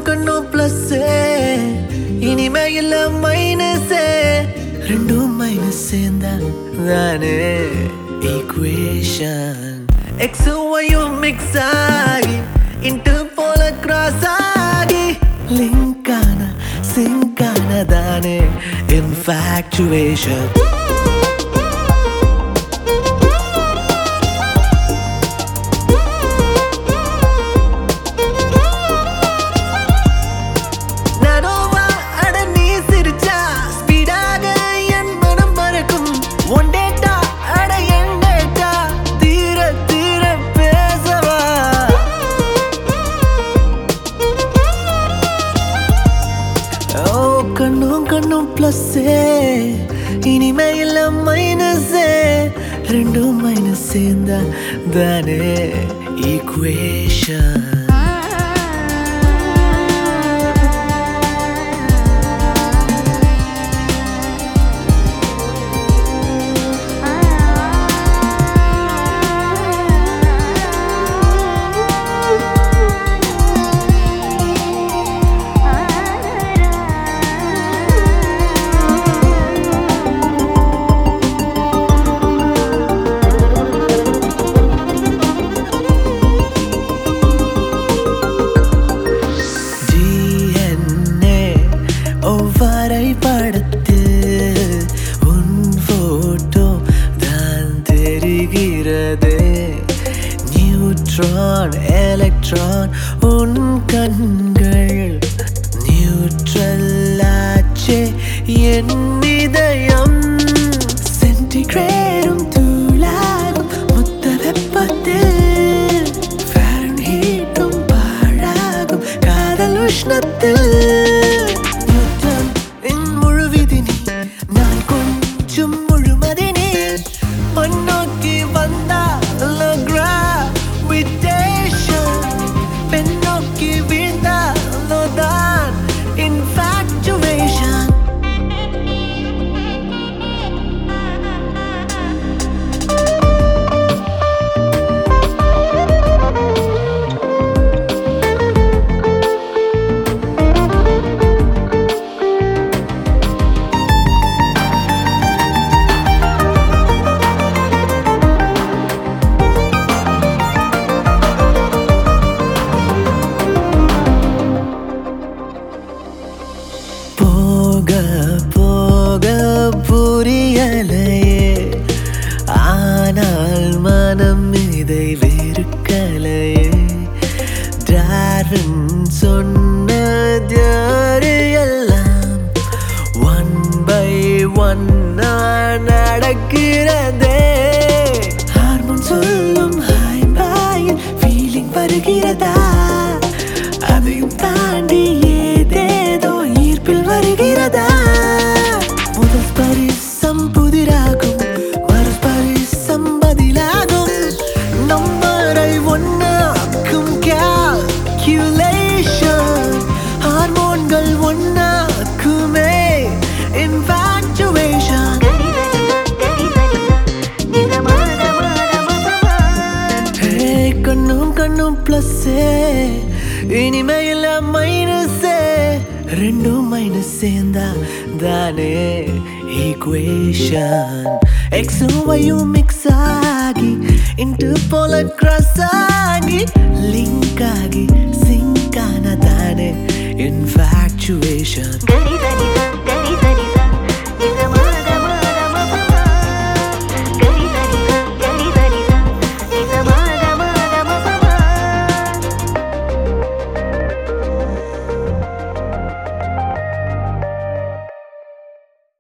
கண்ணும் பிளஸ் இனிமே இல்ல மைனஸ் ரெண்டும் மைனஸ் சேர்ந்தா தானே ஈக்குவேஷன் எக்ஸ் ஒய்யும் மிக்ஸ் ஆகி இன்ட்டு போல கிராஸ் ஆகி லிங்க் ஆன சிங்க் ஆன தானே இன்ஃபாக்சுவேஷன் நடுவா அட நீ சிரிச்சா ஸ்பீடாக என் மனம் மறக்கும் ஒன் டேட்டா அட என் டேட்டா தீர தீர பேசவா ஓ கண்ணும் கண்ணும் பிளஸ் இனிமே இல்ல மைனஸ் ரெண்டும் மைனஸ் சேர்ந்தா தானே ஈக்குவேஷன் DNA ஒவ்வரை படத்து உன் போட்டோ தான் தெரிகிறது நியூட்ரான் எலக்ட்ரான் உன் கண்கள் நியூட்ரல் ஆச்சே என் இதயம் சென்டிகிரேடும் தூளாகும் மொத்த வெப்பத்தில் ஃபாரன்ஹீட்டும் பாழாகும் காதல் உஷ்ணத்தில் நியூட்டன் என் முழுவிதி நீ நான் கொஞ்சம் முழுமதி நீ முன்னோக்கி வந்தால் கிராவிடேஷன் பெண்ணோக்கி வீழ்ந்தாலோ தான் இன்ஃபாக்சுவேஷன் போக போக புரியலையே ஆனால் மனம் இதை வெறுக்கலையே டார்வின் சொன்னது எல்லாம் ஒன் பை ஒன் நடக்கிறதே ஹார்மோன் சொல்லும் ஹாய் பாயில் ஃபீலிங் வருகிறதா அதையும் தாண்டி ஏதேதோ ஈர்ப்பில் வருகிறதா முதல் ஸ்பரிசம் புதிராகும் மறு ஸ்பரிசம் பதிலாகும் நம்பரை ஒன்னாக்கும் calculation ஹார்மோன்கள் ஒன்னாக்குமே infatuation ஹே கண்ணும் கண்ணும் பிளஸ் இனிமே இல்ல மைனஸ் ரெண்டும் மைனஸ் சேர்ந்தா தானே ஈக்குவேஷன் எக்ஸும் ஒய்யும் மிக்ஸ் ஆகி இன்ட்டு போல கிராஸ் ஆகி லிங்க் ஆகி சிங்க் ஆன தானே இன்ஃபாக்சுவேஷன்